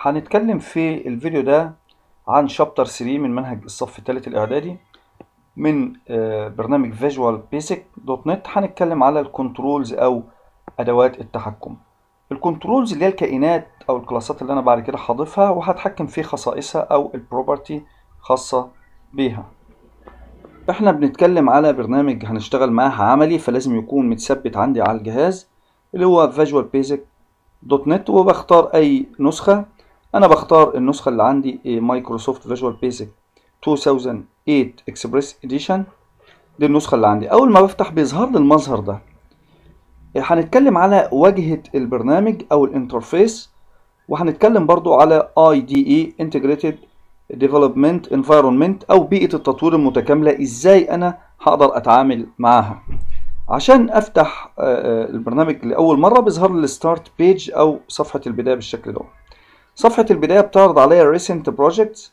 هنتكلم في الفيديو ده عن شابتر 3 من منهج الصف الثالث الإعدادي من آه، برنامج فيجوال بيسك دوت نت هنتكلم على الكنترولز أو أدوات التحكم الكنترولز اللي هي الكائنات أو الكلاسات اللي أنا بعد كده هضيفها وهتحكم في خصائصها أو البروبرتي خاصة بيها احنا بنتكلم على برنامج هنشتغل معاه عملي فلازم يكون متثبت عندي على الجهاز اللي هو فيجوال بيسك دوت نت وبختار اي نسخة انا بختار النسخة اللي عندي مايكروسوفت فيجوال بيسك 2008 اكسبريس اديشن دي النسخة اللي عندي اول ما بفتح بيظهر لي المظهر ده هنتكلم على واجهة البرنامج او الانترفيس وهنتكلم برضو على IDE Integrated Development Environment او بيئة التطوير المتكاملة ازاي انا هقدر اتعامل معاها عشان افتح البرنامج لاول مره بيظهر لي الستارت بيج او صفحه البدايه بالشكل ده صفحه البدايه بتعرض عليا ريسنت بروجكتس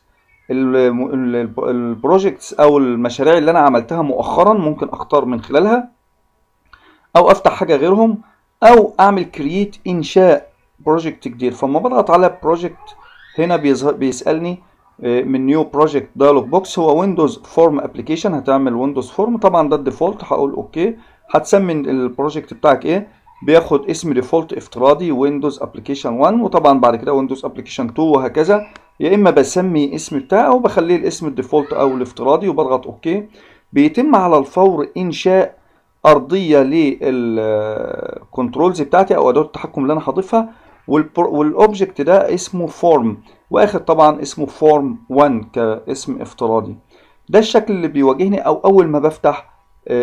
البروجكتس او المشاريع اللي انا عملتها مؤخرا ممكن اختار من خلالها او افتح حاجه غيرهم او اعمل كرييت انشاء بروجكت جديد فلما بضغط على بروجكت هنا بيظهر بيسالني من نيو بروجكت دايلوج بوكس هو ويندوز فورم ابلكيشن هتعمل ويندوز فورم طبعا ده الديفولت هقول اوكي هتسمي البروجكت بتاعك ايه بياخد اسم ديفولت افتراضي ويندوز ابلكيشن 1 وطبعا بعد كده ويندوز ابلكيشن 2 وهكذا يا اما بسمي اسم بتاعه او بخليه الاسم الديفولت او الافتراضي وبضغط اوكي بيتم على الفور انشاء ارضيه للكنترولز بتاعتي او ادوات التحكم اللي انا هضيفها والاوبجكت ده اسمه فورم واخد طبعا اسمه فورم 1 كاسم افتراضي ده الشكل اللي بيواجهني او اول ما بفتح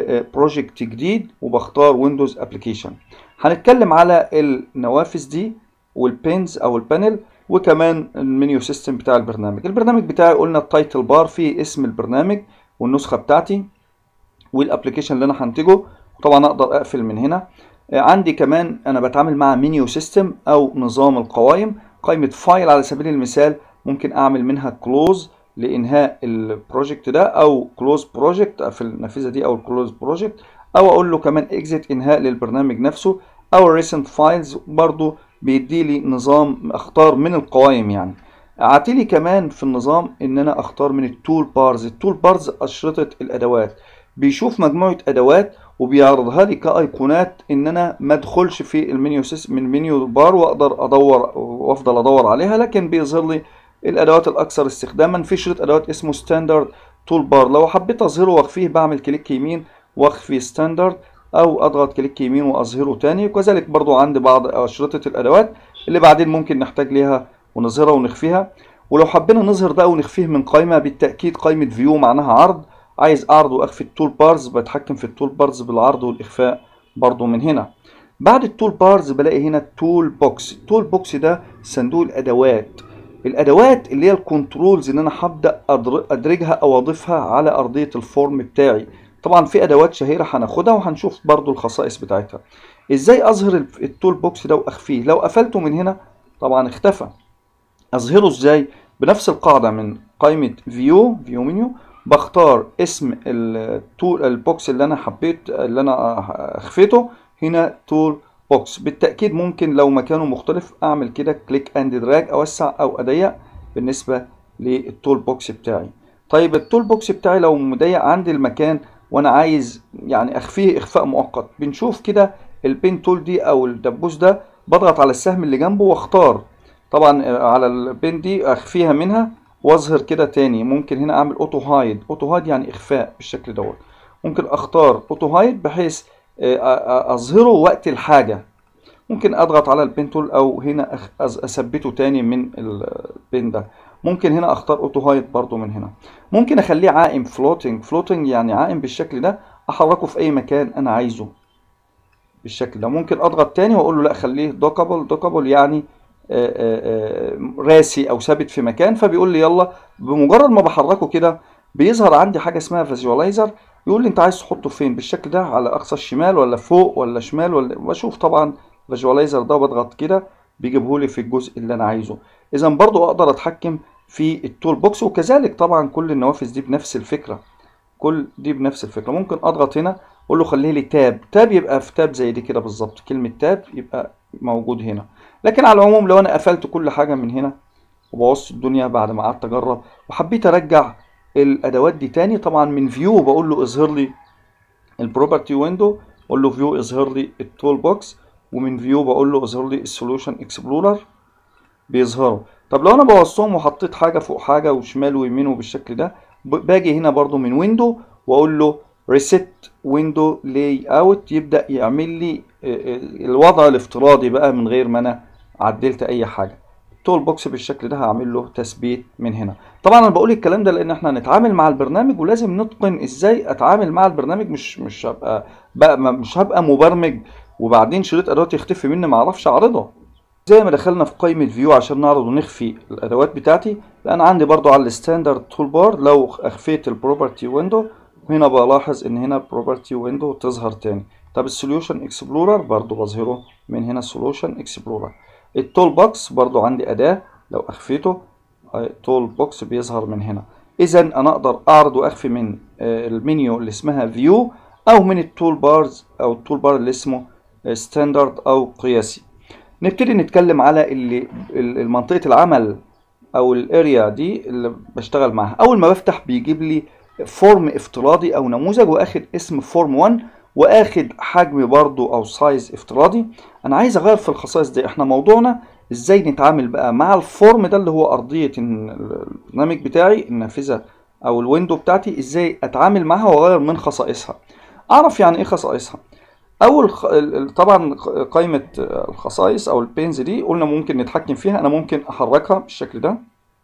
بروجكت جديد وبختار ويندوز ابلكيشن هنتكلم على النوافذ دي والبينز او البانل وكمان المنيو سيستم بتاع البرنامج البرنامج بتاعي قلنا التايتل بار فيه اسم البرنامج والنسخه بتاعتي والابلكيشن اللي انا هنتجه طبعا اقدر اقفل من هنا عندي كمان انا بتعامل مع منيو سيستم او نظام القوائم قائمه فايل على سبيل المثال ممكن اعمل منها كلوز لانهاء البروجكت ده او كلوز بروجكت في النافذه دي او الكلوز بروجكت او اقول له كمان اكزيت انهاء للبرنامج نفسه او الريسنت فايلز برضو بيدي لي نظام اختار من القوائم يعني عاتلي كمان في النظام ان انا اختار من التول بارز التول بارز اشرطه الادوات بيشوف مجموعه ادوات وبيعرضها لي كايقونات ان انا ما ادخلش في المنيو سيستم من المنيو بار واقدر ادور وافضل ادور عليها لكن بيظهر لي الادوات الاكثر استخداما في شريط ادوات اسمه ستاندرد تول بار لو حبيت اظهره واخفيه بعمل كليك يمين واخفي ستاندرد او اضغط كليك يمين واظهره تاني وكذلك برضو عندي بعض اشرطه الادوات اللي بعدين ممكن نحتاج ليها ونظهرها ونخفيها ولو حبينا نظهر ده ونخفيه من قائمه بالتاكيد قائمه فيو معناها عرض عايز اعرض واخفي التول بارز بتحكم في التول بارز بالعرض والاخفاء برضو من هنا بعد التول بارز بلاقي هنا التول بوكس التول بوكس ده صندوق الادوات الادوات اللي هي الكنترولز ان انا هبدا ادرجها او اضيفها على ارضيه الفورم بتاعي طبعا في ادوات شهيره هناخدها وهنشوف برضو الخصائص بتاعتها ازاي اظهر التول بوكس ده واخفيه لو قفلته من هنا طبعا اختفى اظهره ازاي بنفس القاعده من قائمه فيو فيو منيو بختار اسم التول البوكس اللي انا حبيت اللي انا اخفيته هنا تول بوكس بالتأكيد ممكن لو مكانه مختلف أعمل كده كليك أند دراج أوسع أو أضيق بالنسبة للتول بوكس بتاعي طيب التول بوكس بتاعي لو مضيق عندي المكان وأنا عايز يعني أخفيه إخفاء مؤقت بنشوف كده البين تول دي أو الدبوس ده بضغط على السهم اللي جنبه واختار طبعا على البين دي أخفيها منها واظهر كده تاني ممكن هنا أعمل أوتو هايد أوتو هايد يعني إخفاء بالشكل دوت ممكن أختار أوتو هايد بحيث اظهره وقت الحاجة ممكن اضغط على البين تول او هنا اثبته تاني من البين ده ممكن هنا اختار اوتو هايد برضو من هنا ممكن اخليه عائم فلوتنج فلوتنج يعني عائم بالشكل ده احركه في اي مكان انا عايزه بالشكل ده ممكن اضغط تاني واقول له لا خليه دوكابل دوكابل يعني آآ آآ راسي او ثابت في مكان فبيقول لي يلا بمجرد ما بحركه كده بيظهر عندي حاجه اسمها فيجواليزر يقول لي انت عايز تحطه فين بالشكل ده على اقصى الشمال ولا فوق ولا شمال ولا بشوف طبعا فيجواليزر ده بضغط كده بيجيبه لي في الجزء اللي انا عايزه اذا برضو اقدر اتحكم في التول بوكس وكذلك طبعا كل النوافذ دي بنفس الفكره كل دي بنفس الفكره ممكن اضغط هنا اقول له خليه لي تاب تاب يبقى في تاب زي دي كده بالظبط كلمه تاب يبقى موجود هنا لكن على العموم لو انا قفلت كل حاجه من هنا وبوظت الدنيا بعد ما قعدت اجرب وحبيت ارجع الادوات دي تاني طبعا من فيو بقول له اظهر لي البروبرتي ويندو بقول له فيو اظهر لي التول بوكس ومن فيو بقول له اظهر لي السولوشن اكسبلورر بيظهروا طب لو انا بوظتهم وحطيت حاجه فوق حاجه وشمال ويمين وبالشكل ده باجي هنا برضو من ويندو واقول له ريست ويندو لاي اوت يبدا يعمل لي الوضع الافتراضي بقى من غير ما انا عدلت اي حاجه التول بوكس بالشكل ده هعمل له تثبيت من هنا طبعا انا بقول الكلام ده لان احنا هنتعامل مع البرنامج ولازم نتقن ازاي اتعامل مع البرنامج مش مش هبقى بقى مش هبقى مبرمج وبعدين شريط ادوات يختفي مني ما اعرفش اعرضها زي ما دخلنا في قائمة فيو عشان نعرض ونخفي الأدوات بتاعتي لأن عندي برضو على الستاندرد تول بار لو أخفيت البروبرتي ويندو هنا بلاحظ إن هنا بروبرتي ويندو تظهر تاني طب السوليوشن اكسبلورر برضو بظهره من هنا سوليوشن اكسبلورر التول بوكس برضو عندي أداة لو أخفيته تول بوكس بيظهر من هنا إذا أنا أقدر أعرض وأخفي من المنيو اللي اسمها فيو أو من التول بارز أو التول بار اللي اسمه ستاندرد أو قياسي نبتدي نتكلم على اللي المنطقة العمل أو الاريا دي اللي بشتغل معاها أول ما بفتح بيجيب لي فورم افتراضي أو نموذج وآخد اسم فورم 1 وآخد حجم برضو أو سايز افتراضي أنا عايز أغير في الخصائص دي إحنا موضوعنا إزاي نتعامل بقى مع الفورم ده اللي هو أرضية البرنامج بتاعي النافذة أو الويندو بتاعتي إزاي أتعامل معاها وأغير من خصائصها أعرف يعني إيه خصائصها اول خ... طبعا قائمه الخصائص او البينز دي قلنا ممكن نتحكم فيها انا ممكن احركها بالشكل ده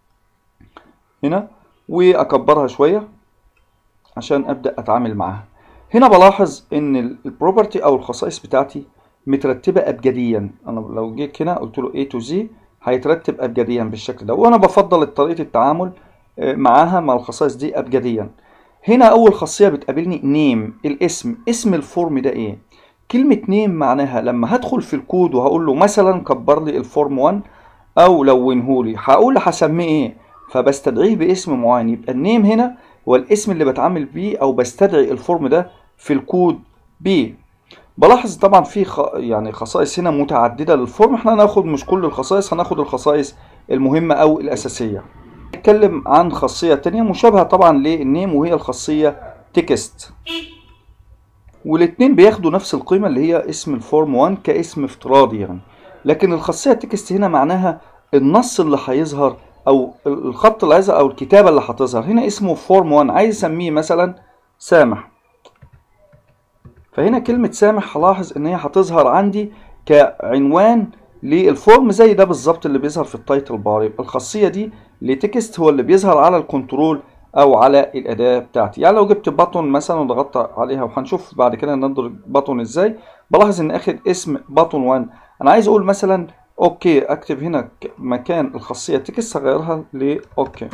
هنا واكبرها شويه عشان ابدا اتعامل معاها هنا بلاحظ ان البروبرتي او الخصائص بتاعتي مترتبه ابجديا انا لو جيت هنا قلت له A to Z هيترتب ابجديا بالشكل ده وانا بفضل طريقه التعامل معاها مع الخصائص دي ابجديا هنا اول خاصيه بتقابلني نيم الاسم اسم الفورم ده ايه كلمة نيم معناها لما هدخل في الكود وهقول له مثلا كبر لي الفورم 1 او لونه لي هقول هسميه ايه فبستدعيه باسم معين يبقى النيم هنا هو الاسم اللي بتعامل بيه او بستدعي الفورم ده في الكود بيه بلاحظ طبعا في خ... يعني خصائص هنا متعدده للفورم احنا هناخد مش كل الخصائص هناخد الخصائص المهمه او الاساسيه نتكلم عن خاصيه تانية مشابهه طبعا للنيم وهي الخاصيه تكست والاتنين بياخدوا نفس القيمة اللي هي اسم الفورم 1 كاسم افتراضي يعني لكن الخاصية تكست هنا معناها النص اللي هيظهر او الخط اللي هيظهر او الكتابة اللي هتظهر هنا اسمه فورم 1 عايز اسميه مثلا سامح فهنا كلمة سامح هلاحظ ان هي هتظهر عندي كعنوان للفورم زي ده بالظبط اللي بيظهر في التايتل بار يبقى الخاصية دي لتكست هو اللي بيظهر على الكنترول او على الاداه بتاعتي يعني لو جبت بطن مثلا وضغطت عليها وهنشوف بعد كده نضرب بطن ازاي بلاحظ ان اخد اسم بطن 1 انا عايز اقول مثلا اوكي اكتب هنا مكان الخاصيه تكست هغيرها لاوكي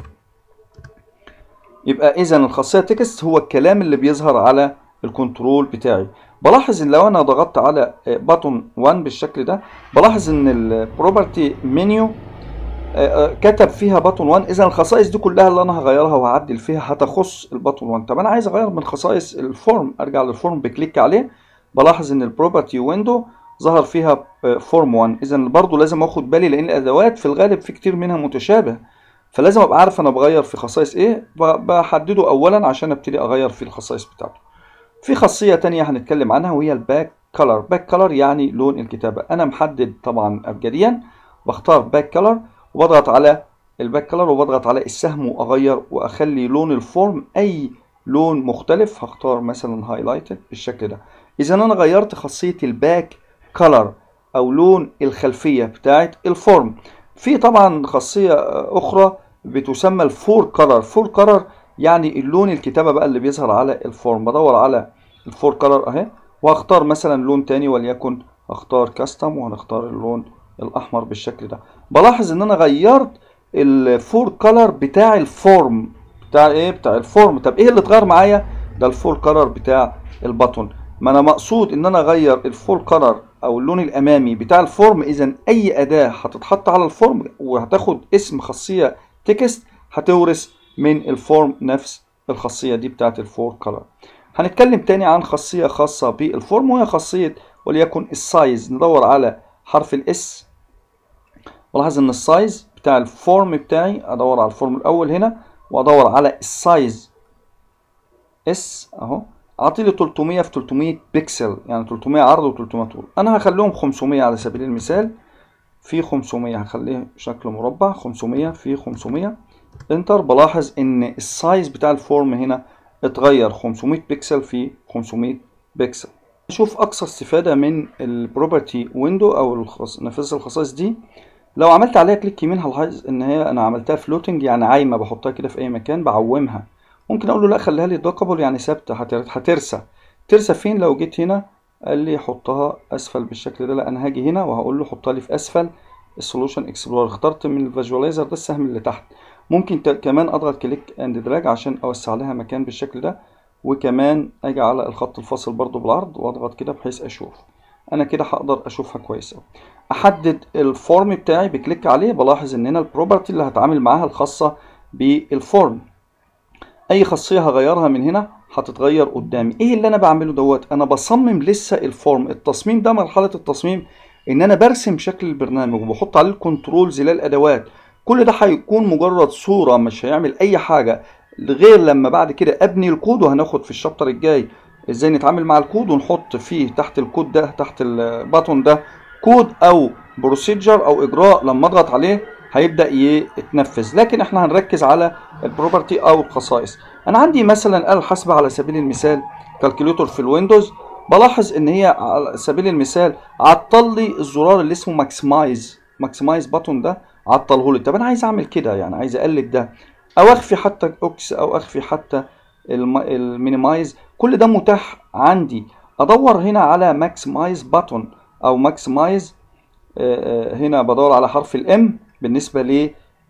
يبقى اذا الخاصيه تكست هو الكلام اللي بيظهر على الكنترول بتاعي بلاحظ ان لو انا ضغطت على بطن 1 بالشكل ده بلاحظ ان البروبرتي منيو كتب فيها بطن 1 اذا الخصائص دي كلها اللي انا هغيرها وهعدل فيها هتخص البطن 1 طب انا عايز اغير من خصائص الفورم ارجع للفورم بكليك عليه بلاحظ ان البروبرتي ويندو ظهر فيها فورم 1 اذا برضو لازم اخد بالي لان الادوات في الغالب في كتير منها متشابه فلازم ابقى عارف انا بغير في خصائص ايه بحدده اولا عشان ابتدي اغير في الخصائص بتاعته في خاصيه تانية هنتكلم عنها وهي الباك كلر باك كلر يعني لون الكتابه انا محدد طبعا ابجديا بختار باك كلر وبضغط على الباك كلر وبضغط على السهم واغير واخلي لون الفورم اي لون مختلف هختار مثلا هايلايتد بالشكل ده اذا انا غيرت خاصيه الباك كلر او لون الخلفيه بتاعت الفورم في طبعا خاصيه اخرى بتسمى الفور كلر فور كلر يعني اللون الكتابه بقى اللي بيظهر على الفورم بدور على الفور كلر اهي وهختار مثلا لون تاني وليكن اختار كاستم وهنختار اللون الاحمر بالشكل ده بلاحظ ان انا غيرت الفور كلر بتاع الفورم بتاع ايه بتاع الفورم طب ايه اللي اتغير معايا ده الفور كلر بتاع البطن ما انا مقصود ان انا اغير الفور كلر او اللون الامامي بتاع الفورم اذا اي اداه هتتحط على الفورم وهتاخد اسم خاصيه تكست هتورث من الفورم نفس الخاصيه دي بتاعت الفور كلر هنتكلم تاني عن خاصيه خاصه بالفورم وهي خاصيه وليكن السايز ندور على حرف الاس ولاحظ ان السايز بتاع الفورم بتاعي ادور على الفورم الاول هنا وادور على السايز اس اهو اعطي لي 300 في 300 بكسل يعني 300 عرض و300 طول انا هخليهم 500 على سبيل المثال في 500 هخليه شكل مربع 500 في 500 انتر بلاحظ ان السايز بتاع الفورم هنا اتغير 500 بكسل في 500 بكسل نشوف اقصى استفادة من البروبرتي ويندو او الخص... نافذة الخصائص دي لو عملت عليها كليك يمين هلاحظ ان هي انا عملتها فلوتنج يعني عايمة بحطها كده في اي مكان بعومها ممكن اقول له لا خليها لي دوكابل يعني ثابتة هتر... هترسى ترسى فين لو جيت هنا قال لي حطها اسفل بالشكل ده لا انا هاجي هنا وهقول له حطها لي في اسفل السولوشن اكسبلورر اخترت من الفيجواليزر ده السهم اللي تحت ممكن كمان اضغط كليك اند دراج عشان اوسع لها مكان بالشكل ده وكمان اجي على الخط الفاصل برضو بالعرض واضغط كده بحيث اشوف انا كده هقدر اشوفها كويس أوي احدد الفورم بتاعي بكليك عليه بلاحظ ان هنا البروبرتي اللي هتعامل معاها الخاصة بالفورم اي خاصية هغيرها من هنا هتتغير قدامي ايه اللي انا بعمله دوت انا بصمم لسه الفورم التصميم ده مرحلة التصميم ان انا برسم شكل البرنامج وبحط عليه الكنترولز اللي الادوات كل ده هيكون مجرد صورة مش هيعمل اي حاجة غير لما بعد كده ابني الكود وهناخد في الشابتر الجاي ازاي نتعامل مع الكود ونحط فيه تحت الكود ده تحت الباتون ده كود او بروسيجر او اجراء لما اضغط عليه هيبدا يتنفذ لكن احنا هنركز على البروبرتي او الخصائص انا عندي مثلا آلة الحاسبة على سبيل المثال كالكوليتور في الويندوز بلاحظ ان هي على سبيل المثال عطل لي الزرار اللي اسمه ماكسمايز ماكسمايز باتون ده عطله لي طب انا عايز اعمل كده يعني عايز اقلد ده او اخفي حتى الاوكس او اخفي حتى المينيمايز كل ده متاح عندي ادور هنا على ماكسمايز باتون او ماكسمايز هنا بدور على حرف الام بالنسبه ل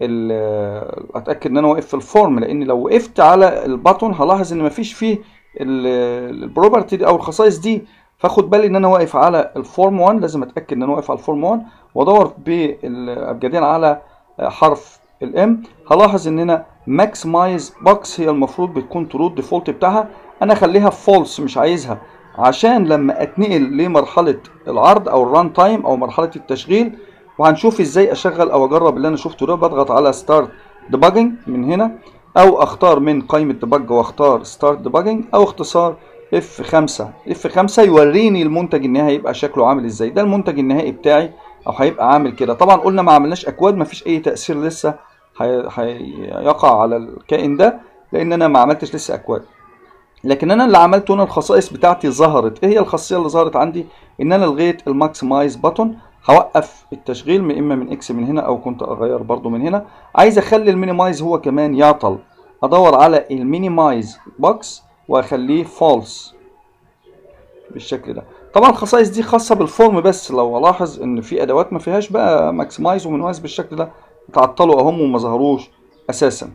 اتاكد ان انا واقف في الفورم لان لو وقفت على الباتون هلاحظ ان مفيش فيه البروبرتي دي او الخصائص دي فاخد بالي ان انا واقف على الفورم 1 لازم اتاكد ان انا واقف على الفورم 1 وادور بالابجدين على حرف الام هلاحظ ان هنا ماكسمايز بوكس هي المفروض بتكون ترو الديفولت بتاعها انا اخليها فولس مش عايزها عشان لما اتنقل لمرحله العرض او الران تايم او مرحله التشغيل وهنشوف ازاي اشغل او اجرب اللي انا شفته ده بضغط على ستارت ديباجنج من هنا او اختار من قائمه ديباج واختار ستارت ديباجنج او اختصار اف 5 اف 5 يوريني المنتج النهائي هيبقى شكله عامل ازاي ده المنتج النهائي بتاعي او هيبقى عامل كده طبعا قلنا ما عملناش اكواد مفيش اي تاثير لسه هيقع على الكائن ده لان انا ما عملتش لسه اكواد لكن انا اللي عملته هنا الخصائص بتاعتي ظهرت ايه هي الخاصيه اللي ظهرت عندي ان انا لغيت الماكسمايز باتون هوقف التشغيل من اما من اكس من هنا او كنت اغير برضو من هنا عايز اخلي المينيمايز هو كمان يعطل ادور على المينيمايز بوكس واخليه فولس بالشكل ده طبعا الخصائص دي خاصه بالفورم بس لو الاحظ ان في ادوات ما فيهاش بقى ماكسمايز ومينيمايز بالشكل ده اتعطلوا اهم وما ظهروش اساسا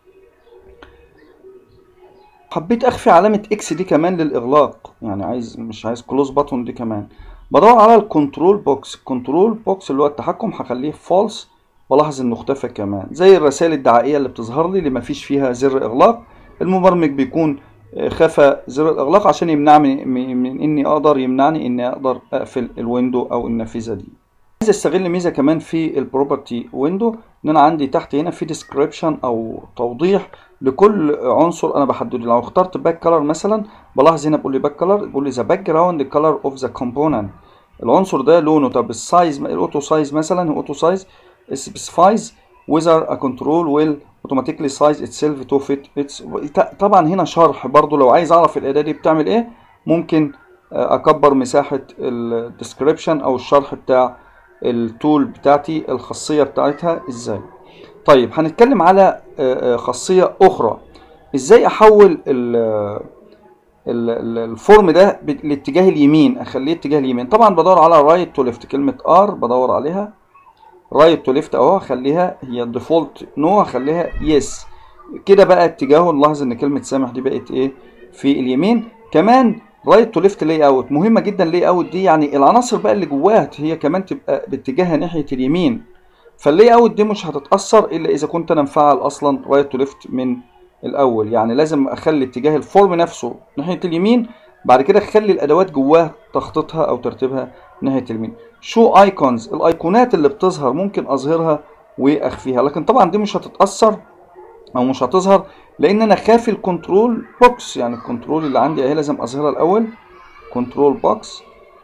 حبيت اخفي علامه اكس دي كمان للاغلاق يعني عايز مش عايز كلوز باتون دي كمان بدور على الكنترول بوكس الكنترول بوكس اللي هو التحكم هخليه فولس بلاحظ انه اختفى كمان زي الرسائل الدعائيه اللي بتظهر لي اللي مفيش فيها زر اغلاق المبرمج بيكون خفى زر الاغلاق عشان يمنعني من اني اقدر يمنعني اني اقدر اقفل الويندو او النافذه دي عايز استغل ميزه كمان في البروبرتي ويندو ان انا عندي تحت هنا في ديسكريبشن او توضيح لكل عنصر انا بحدده لو اخترت باك كلر مثلا بلاحظ هنا بيقول لي باك كلر بيقول لي ذا باك جراوند كلر اوف ذا كومبوننت العنصر ده لونه طب السايز الاوتو سايز مثلا الاوتو سايز specifies whether a control will automatically size itself to fit its طبعا هنا شرح برضو لو عايز اعرف الاداة دي بتعمل ايه ممكن اكبر مساحة الديسكريبشن او الشرح بتاع التول بتاعتي الخاصية بتاعتها ازاي طيب هنتكلم على خاصية اخرى ازاي احول الفورم ده لاتجاه اليمين اخليه اتجاه اليمين طبعا بدور على رايت تو ليفت كلمة ار بدور عليها رايت تو ليفت اهو هخليها هي الديفولت نو هخليها يس كده بقى اتجاهه نلاحظ ان كلمة سامح دي بقت ايه في اليمين كمان رايت تو ليفت لاي اوت مهمة جدا لاي اوت دي يعني العناصر بقى اللي جواها هي كمان تبقى باتجاهها ناحية اليمين فاللاي اوت دي مش هتتأثر الا اذا كنت انا مفعل اصلا رايت تو ليفت من الاول يعني لازم اخلي اتجاه الفورم نفسه ناحية اليمين بعد كده اخلي الادوات جواه تخطيطها او ترتيبها ناحية اليمين شو ايكونز الايقونات اللي بتظهر ممكن اظهرها واخفيها لكن طبعا دي مش هتتاثر او مش هتظهر لان انا خافي الكنترول بوكس يعني الكنترول اللي عندي اهي لازم اظهرها الاول كنترول بوكس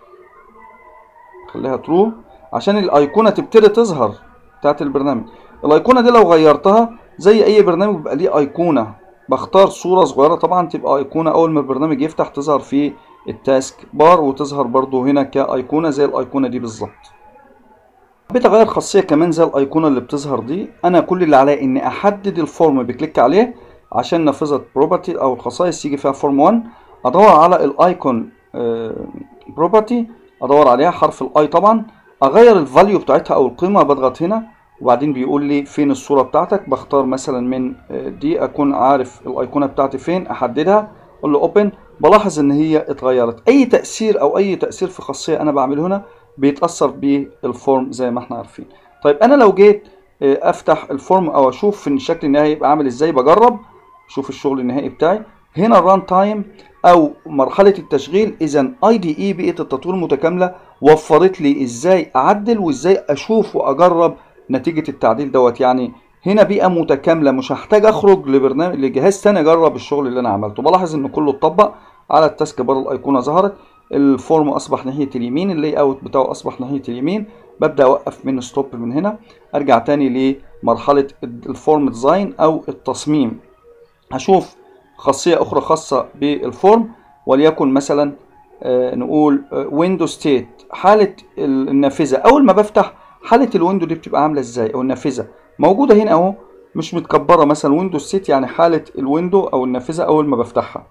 خليها ترو عشان الايقونه تبتدي تظهر بتاعت البرنامج الايقونه دي لو غيرتها زي اي برنامج بيبقى ليه ايقونه بختار صوره صغيره طبعا تبقى ايقونه اول ما البرنامج يفتح تظهر في التاسك بار وتظهر برضو هنا كايقونه زي الايقونه دي بالظبط حبيت اغير خاصيه كمان زي الايقونه اللي بتظهر دي انا كل اللي عليا اني احدد الفورم بكليك عليه عشان نافذه بروبرتي او الخصائص يجي فيها فورم 1 ادور على الايكون بروبرتي ادور عليها حرف الاي طبعا اغير الفاليو بتاعتها او القيمه بضغط هنا وبعدين بيقول لي فين الصوره بتاعتك بختار مثلا من دي اكون عارف الايقونه بتاعتي فين احددها اقول له اوبن بلاحظ ان هي اتغيرت اي تاثير او اي تاثير في خاصيه انا بعمله هنا بيتاثر بالفورم زي ما احنا عارفين طيب انا لو جيت افتح الفورم او اشوف ان الشكل النهائي يبقى عامل ازاي بجرب شوف الشغل النهائي بتاعي هنا الران تايم او مرحله التشغيل اذا اي دي اي بيئه التطوير المتكامله وفرت لي ازاي اعدل وازاي اشوف واجرب نتيجه التعديل دوت يعني هنا بيئه متكامله مش هحتاج اخرج لبرنامج لجهاز تاني اجرب الشغل اللي انا عملته بلاحظ ان كله اتطبق على التاسك بار الايقونه ظهرت الفورم اصبح ناحيه اليمين اللاي اوت بتاعه اصبح ناحيه اليمين ببدا اوقف من ستوب من هنا ارجع تاني لمرحله الفورم ديزاين او التصميم هشوف خاصيه اخرى خاصه بالفورم وليكن مثلا آه نقول ويندو ستيت حاله النافذه اول ما بفتح حاله الويندو دي بتبقى عامله ازاي او النافذه موجوده هنا اهو مش متكبره مثلا ويندو ستيت يعني حاله الويندو او النافذه اول ما بفتحها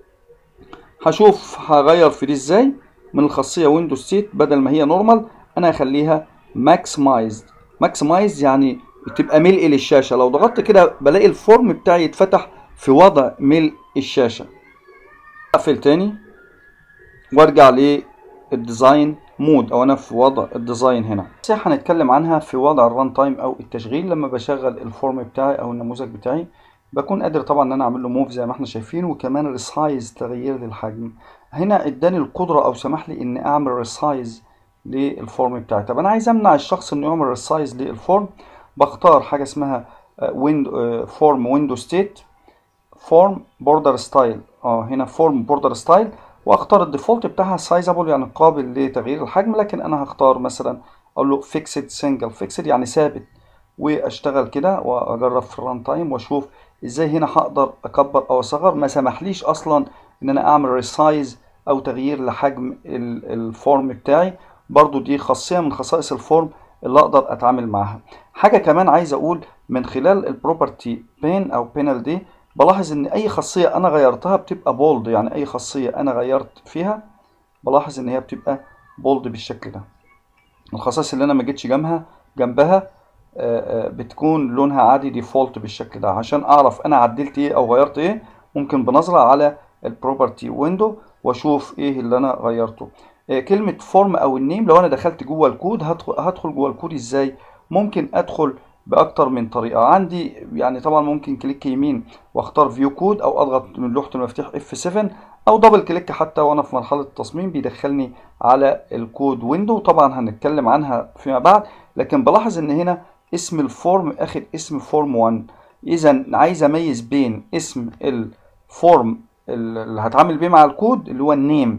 هشوف هغير في دي ازاي من الخاصيه ويندو ستيت بدل ما هي نورمال انا هخليها ماكسمايزد ماكسمايز يعني بتبقى ملء للشاشه لو ضغطت كده بلاقي الفورم بتاعي يتفتح في وضع ملء الشاشه اقفل تاني وارجع للديزاين مود او انا في وضع الديزاين هنا هنتكلم عنها في وضع الران تايم او التشغيل لما بشغل الفورم بتاعي او النموذج بتاعي بكون قادر طبعا ان انا اعمل له موف زي ما احنا شايفين وكمان ريسايز تغيير للحجم هنا اداني القدره او سمح لي اني اعمل ريسايز للفورم بتاعي طب انا عايز امنع الشخص انه يعمل ريسايز للفورم بختار حاجه اسمها ويندو فورم ويندو ستيت فورم بوردر ستايل اه هنا فورم بوردر ستايل واختار الديفولت بتاعها سايزابل يعني قابل لتغيير الحجم لكن انا هختار مثلا اقول له فيكسد سنجل فيكسد يعني ثابت واشتغل كده واجرب في الران تايم واشوف ازاي هنا هقدر اكبر او اصغر ما سمحليش اصلا ان انا اعمل ريسايز او تغيير لحجم الفورم بتاعي برضو دي خاصيه من خصائص الفورم اللي اقدر اتعامل معاها حاجه كمان عايز اقول من خلال البروبرتي بين او بينال دي بلاحظ ان اي خاصيه انا غيرتها بتبقى بولد يعني اي خاصيه انا غيرت فيها بلاحظ ان هي بتبقى بولد بالشكل ده الخصائص اللي انا ما جيتش جنبها جنبها بتكون لونها عادي ديفولت بالشكل ده عشان اعرف انا عدلت ايه او غيرت ايه ممكن بنظرة على البروبرتي ويندو واشوف ايه اللي انا غيرته كلمة فورم او النيم لو انا دخلت جوه الكود هدخل هدخل جوه الكود ازاي ممكن ادخل باكتر من طريقة عندي يعني طبعا ممكن كليك يمين واختار فيو كود او اضغط من لوحة المفاتيح F7 او دبل كليك حتى وانا في مرحلة التصميم بيدخلني على الكود ويندو طبعا هنتكلم عنها فيما بعد لكن بلاحظ ان هنا اسم الفورم اخد اسم فورم 1 اذا عايز اميز بين اسم الفورم اللي هتعامل بيه مع الكود اللي هو النيم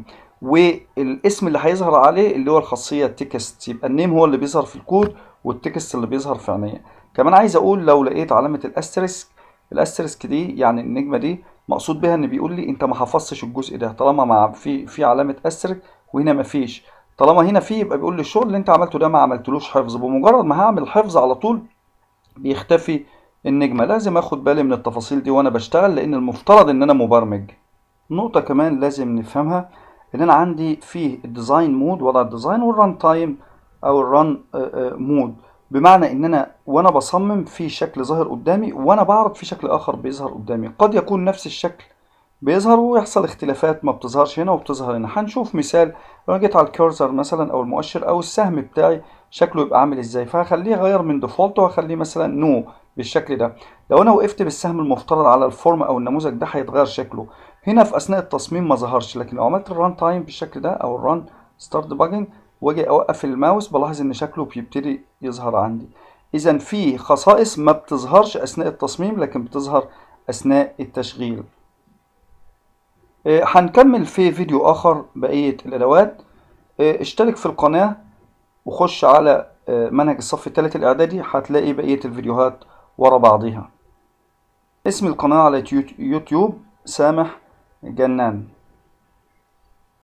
والاسم اللي هيظهر عليه اللي هو الخاصيه تكست يبقى النيم هو اللي بيظهر في الكود والتكست اللي بيظهر في عينيا كمان عايز اقول لو لقيت علامه الاسترسك الاسترسك دي يعني النجمه دي مقصود بها ان بيقول لي انت ما حفظتش الجزء ده طالما مع في في علامه استرك وهنا ما فيش طالما هنا في يبقى بيقول لي الشغل اللي انت عملته ده ما عملتلوش حفظ بمجرد ما هعمل حفظ على طول بيختفي النجمه لازم اخد بالي من التفاصيل دي وانا بشتغل لان المفترض ان انا مبرمج نقطه كمان لازم نفهمها ان انا عندي فيه الديزاين مود وضع الديزاين والران تايم او الران مود بمعنى ان انا وانا بصمم في شكل ظاهر قدامي وانا بعرض في شكل اخر بيظهر قدامي قد يكون نفس الشكل بيظهر ويحصل اختلافات ما بتظهرش هنا وبتظهر هنا هنشوف مثال لو انا جيت على الكيرسر مثلا او المؤشر او السهم بتاعي شكله يبقى عامل ازاي فهخليه غير من ديفولت وهخليه مثلا نو بالشكل ده لو انا وقفت بالسهم المفترض على الفورم او النموذج ده هيتغير شكله هنا في اثناء التصميم ما ظهرش لكن لو عملت الران تايم بالشكل ده او الران ستارت باجنج واجي اوقف الماوس بلاحظ ان شكله بيبتدي يظهر عندي إذا في خصائص ما بتظهرش أثناء التصميم لكن بتظهر أثناء التشغيل آه، هنكمل في فيديو آخر بقية الأدوات آه، اشترك في القناة وخش على آه، منهج الصف الثالث الإعدادي هتلاقي بقية الفيديوهات ورا بعضيها اسم القناة على يوتيوب سامح جنان